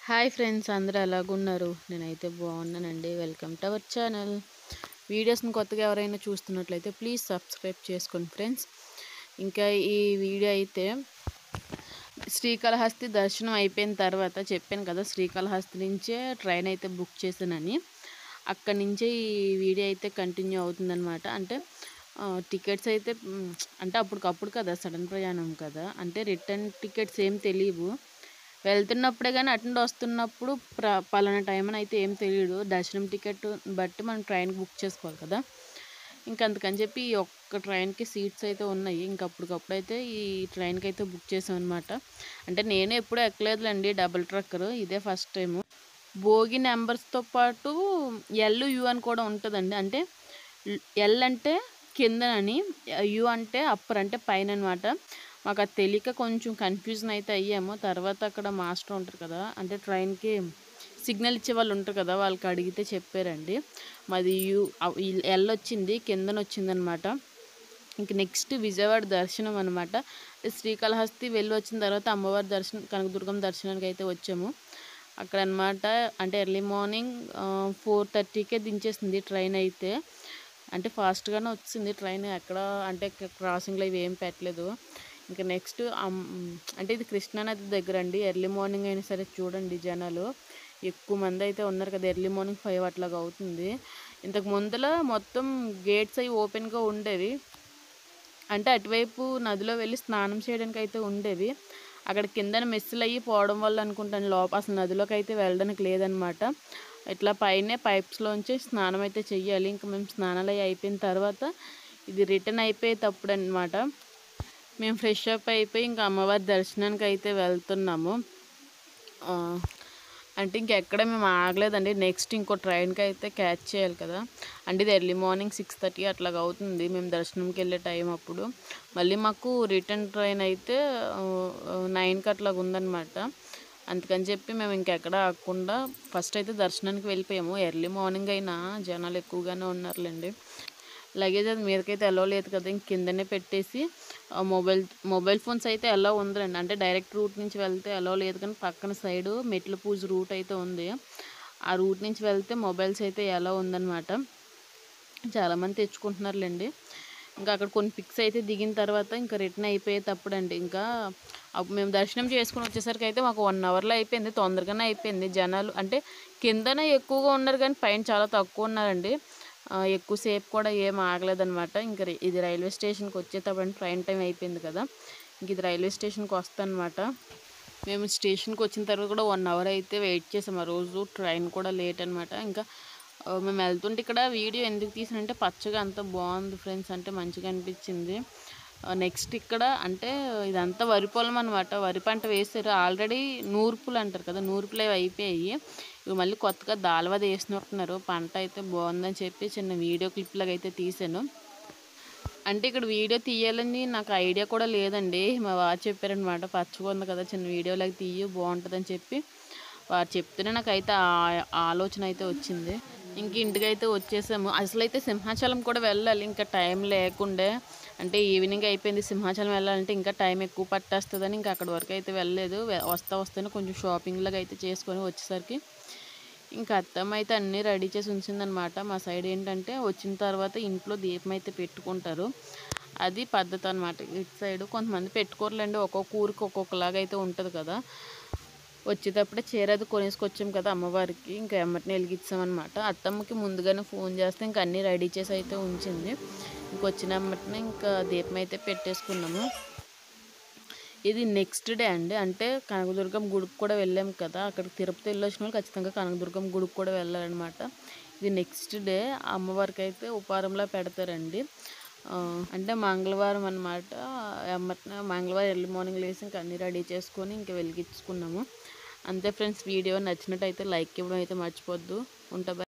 Hi friends అందరూ ఎలాగున్నారు నేనైతే బాగున్నానండి వెల్కమ్ టు అవర్ ఛానల్ వీడియోస్ని కొత్తగా ఎవరైనా చూస్తున్నట్లయితే ప్లీజ్ సబ్స్క్రైబ్ చేసుకోండి ఫ్రెండ్స్ ఇంకా ఈ వీడియో అయితే శ్రీకాళహస్తి దర్శనం అయిపోయిన తర్వాత చెప్పాను కదా శ్రీకాళహస్తి నుంచే ట్రైన్ అయితే బుక్ చేశానని అక్కడి నుంచే ఈ వీడియో అయితే కంటిన్యూ అవుతుందన్నమాట అంటే టికెట్స్ అయితే మ్, అంటే అప్పటికప్పుడు కదా సడన్ ప్రయాణం కదా అంటే రిటర్న్ టికెట్స్ ఏం తెలియవు వెళ్తున్నప్పుడే కానీ అటెండ్ వస్తున్నప్పుడు ప్ర పలానా టైం అని అయితే ఏం తెలియదు దర్శనం టికెట్ బట్టి మనం ట్రైన్ బుక్ చేసుకోవాలి కదా ఇంకా అందుకని చెప్పి ఈ ఒక్క ట్రైన్కి సీట్స్ అయితే ఉన్నాయి ఇంకా అప్పటికప్పుడు అయితే ఈ ట్రైన్కి అయితే బుక్ చేసాం అనమాట అంటే నేను ఎప్పుడూ ఎక్కలేదులేండి డబుల్ ట్రక్కర్ ఇదే ఫస్ట్ టైము భోగి నెంబర్స్తో పాటు ఎల్ యు అని కూడా ఉంటుందండి అంటే ఎల్ అంటే కిందనని యు అంటే అప్పర్ అంటే పైన అనమాట మాకు అది తెలియక కొంచెం కన్ఫ్యూజన్ అయితే అయ్యాము తర్వాత అక్కడ మాస్టర్ ఉంటారు కదా అంటే ట్రైన్కి సిగ్నల్ ఇచ్చే వాళ్ళు ఉంటారు కదా వాళ్ళకి అడిగితే చెప్పారండి మాది యు ఎల్ వచ్చింది కిందన వచ్చిందనమాట ఇంక నెక్స్ట్ విజయవాడ దర్శనం అనమాట శ్రీకాళహస్తి వెళ్ళి వచ్చిన తర్వాత అమ్మవారి దర్శనం కనకదుర్గం దర్శనానికి అయితే వచ్చాము అక్కడ అనమాట అంటే ఎర్లీ మార్నింగ్ ఫోర్ థర్టీకే దించేసింది ట్రైన్ అయితే అంటే ఫాస్ట్గానే వచ్చింది ట్రైన్ ఎక్కడ అంటే క్రాసింగ్లో ఇవి ఏం పెట్టలేదు ఇంకా నెక్స్ట్ అంటే ఇది కృష్ణానది దగ్గర అండి ఎర్లీ మార్నింగ్ అయినా సరే చూడండి జనాలు ఎక్కువ మంది అయితే ఉన్నారు కదా ఎర్లీ మార్నింగ్ ఫైవ్ అట్లాగా అవుతుంది ఇంతకు ముందల మొత్తం గేట్స్ అవి ఓపెన్గా ఉండేవి అంటే అటువైపు నదిలో వెళ్ళి స్నానం చేయడానికి అయితే ఉండేవి అక్కడ కిందన మెస్సులు అయ్యి పోవడం వల్ల అనుకుంటాను లోపల అసలు నదిలోకి అయితే వెళ్ళడానికి లేదనమాట ఇట్లా పైనే పైప్స్లోంచి స్నానం అయితే చెయ్యాలి ఇంకా మేము స్నానాలు అవి అయిపోయిన తర్వాత ఇది రిటర్న్ అయిపోయేటప్పుడు అనమాట మేము ఫ్రెష్ అప్ అయిపోయి ఇంకా అమ్మవారి దర్శనానికి అయితే వెళ్తున్నాము ఆ, అంటే ఇంకెక్కడ మేము ఆగలేదండి నెక్స్ట్ ఇంకో ట్రైన్కి అయితే క్యాచ్ చేయాలి కదా అంటే ఇది ఎర్లీ మార్నింగ్ సిక్స్ థర్టీ అట్లాగా అవుతుంది మేము దర్శనంకి వెళ్ళే టైం అప్పుడు మళ్ళీ మాకు రిటర్న్ ట్రైన్ అయితే నైన్కి అట్లాగా ఉందన్నమాట అందుకని చెప్పి మేము ఇంకెక్కడ ఆగకుండా ఫస్ట్ అయితే దర్శనానికి వెళ్ళిపోయాము ఎర్లీ మార్నింగ్ అయినా జనాలు ఎక్కువగానే ఉన్నారులేండి లగేజ్ అది మీదకైతే ఎలా లేదు కదా ఇంక కిందనే పెట్టేసి ఆ మొబైల్ మొబైల్ ఫోన్స్ అయితే ఎలా ఉందండి అంటే డైరెక్ట్ రూట్ నుంచి వెళ్తే ఎలా లేదు కానీ పక్కన సైడ్ మెట్ల పూజ రూట్ అయితే ఉంది ఆ రూట్ నుంచి వెళ్తే మొబైల్స్ అయితే ఎలా ఉందన్నమాట చాలామంది తెచ్చుకుంటున్నారులేండి ఇంకా అక్కడ కొన్ని పిక్స్ అయితే దిగిన తర్వాత ఇంకా రిటర్న్ అయిపోయేటప్పుడు అండి ఇంకా అప్పుడు మేము దర్శనం చేసుకుని వచ్చేసరికి అయితే మాకు వన్ అవర్లో అయిపోయింది తొందరగానే అయిపోయింది జనాలు అంటే కిందనే ఎక్కువగా ఉన్నారు కానీ పైన చాలా తక్కువ ఉన్నారండి ఆ, ఎక్కువసేపు కూడా ఏం ఆగలేదన్నమాట ఇంకా రి- ఇది రైల్వే స్టేషన్కి వచ్చేటప్పుడు ట్రైన్ టైం అయిపోయింది కదా ఇంక ఇది రైల్వే స్టేషన్కి వస్తానమాట మేము స్టేషన్కి వచ్చిన తర్వాత కూడా వన్ అవర్ అయితే వెయిట్ చేసాం ఆ రోజు ట్రైన్ కూడా లేట్ అనమాట ఇంకా ఆ, మేము వెళ్తుంటే ఇక్కడ వీడియో ఎందుకు తీసానంటే పచ్చగా అంత బాగుంది ఫ్రెండ్స్ అంటే మంచిగా అనిపించింది నెక్స్ట్ ఇక్కడ అంటే ఇదంతా వరి పొలం అనమాట వరి పంట వేసారు ఆల్రెడీ నూర్పులు అంటారు కదా నూర్పులు అవి అయిపోయాయి ఇవి మళ్ళీ కొత్తగా దాల్వది వేసినట్టున్నారు పంట అయితే బాగుందని చెప్పి చిన్న వీడియో క్లిప్ లాగా అయితే తీసాను అంటే ఇక్కడ వీడియో తీయాలని నాకు ఐడియా కూడా లేదండి మా వారు చెప్పారనమాట పచ్చగా ఉంది కదా చిన్న వీడియోలాగా తీయ బాగుంటుందని చెప్పి వారు చెప్తేనే నాకు అయితే ఆ- ఆలోచన అయితే వచ్చింది ఇంక ఇంటికైతే వచ్చేసాము అసలు అయితే సింహాచలం కూడా వెళ్ళాలి ఇంకా టైం లేకుండే అంటే ఈవినింగ్ అయిపోయింది సింహాచలం వెళ్ళాలంటే ఇంకా టైం ఎక్కువ పట్టేస్తుందని ఇంకా అక్కడి వరకు అయితే వెళ్ళలేదు వె- వస్తా వస్తేనే కొంచెం షాపింగ్ లాగా అయితే చేసుకొని వచ్చేసరికి ఇంకా అత్తమ్మ అయితే అన్నీ రెడీ చేసి ఉంచిందనమాట మా సైడ్ ఏంటంటే వచ్చిన తర్వాత ఇంట్లో దీపం అయితే పెట్టుకుంటారు అది పద్ధతి అనమాట ఇటు సైడ్ కొంతమంది పెట్టుకోరులేండి ఒక్కొక్క ఊరికి ఒక్కొక్కలాగా అయితే ఉంటుంది కదా వచ్చేటప్పుడే చీర అది కొనేసుకొచ్చాం కదా అమ్మవారికి ఇంకా ఎమ్మటిని వెలిగించామన్నమాట అత్తమ్మకి ముందుగానే ఫోన్ చేస్తే ఇంకా అన్నీ రెడీ చేసి అయితే ఉంచింది ఇంక వచ్చిన ఎమ్మటినే ఇంకా దీపం అయితే పెట్టేసుకున్నాము ఇది నెక్స్ట్ డే అండి అంటే కనకదుర్గం గుడికి కూడా వెళ్ళాం కదా అక్కడ తిరుపతి వెళ్ళి వచ్చిన వాళ్ళు ఖచ్చితంగా కనకదుర్గం గుడికి కూడా వెళ్ళాలన్నమాట ఇది నెక్స్ట్ డే అమ్మవారికి అయితే ఉపారంలో పెడతారండి ఆ, అంటే మంగళవారం అనమాట మంగళవారం ఎర్లీ మార్నింగ్ లేసి ఇంకా అన్నీ రెడీ చేసుకొని ఇంకా వెలిగించుకున్నాము అంతే ఫ్రెండ్స్ వీడియో నచ్చినట్టయితే లైక్ ఇవ్వడం అయితే మర్చిపోద్దు ఉంటా bye.